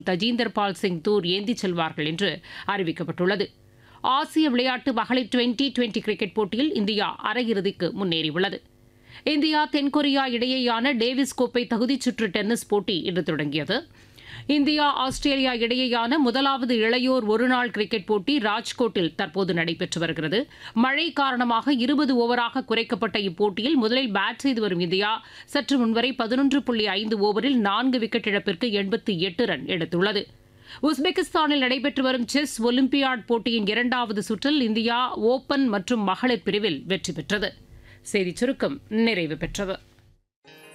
தஜீந்தர் பால் சிங் தூர் ஏந்திச் செல்வார்கள் என்று அறிவிக்கப்பட்டுள்ளது ஆசிய விளையாட்டு மகளிர் டுவெண்டி டுவெண்டி கிரிக்கெட் போட்டியில் இந்தியா அரையிறுதிக்கு முன்னேறியுள்ளது இந்தியா தென்கொரியா இடையேயான டேவிஸ் கோப்பை தகுதிச் சுற்று டென்னிஸ் போட்டி இன்று தொடங்கியது இந்தியா ஆஸ்திரேலியா இடையேயான முதலாவது இளையோர் ஒருநாள் கிரிக்கெட் போட்டி ராஜ்கோட்டில் தற்போது நடைபெற்று வருகிறது மழை காரணமாக இருபது ஓவராக குறைக்கப்பட்ட இப்போட்டியில் முதலில் பேட் செய்து வரும் இந்தியா சற்று முன்வரை பதினொன்று புள்ளி ஐந்து ஓவரில் நான்கு விக்கெட் இழப்பிற்கு எண்பத்தி எட்டு ரன் எடுத்துள்ளது உஸ்பெகிஸ்தானில் நடைபெற்று வரும் செஸ் ஒலிம்பியாட் போட்டியின் இரண்டாவது சுற்றில் இந்தியா ஓபன் மற்றும் மகளிர் பிரிவில் வெற்றி பெற்றது செய்திச் சுருக்கம் நிறைவு பெற்றது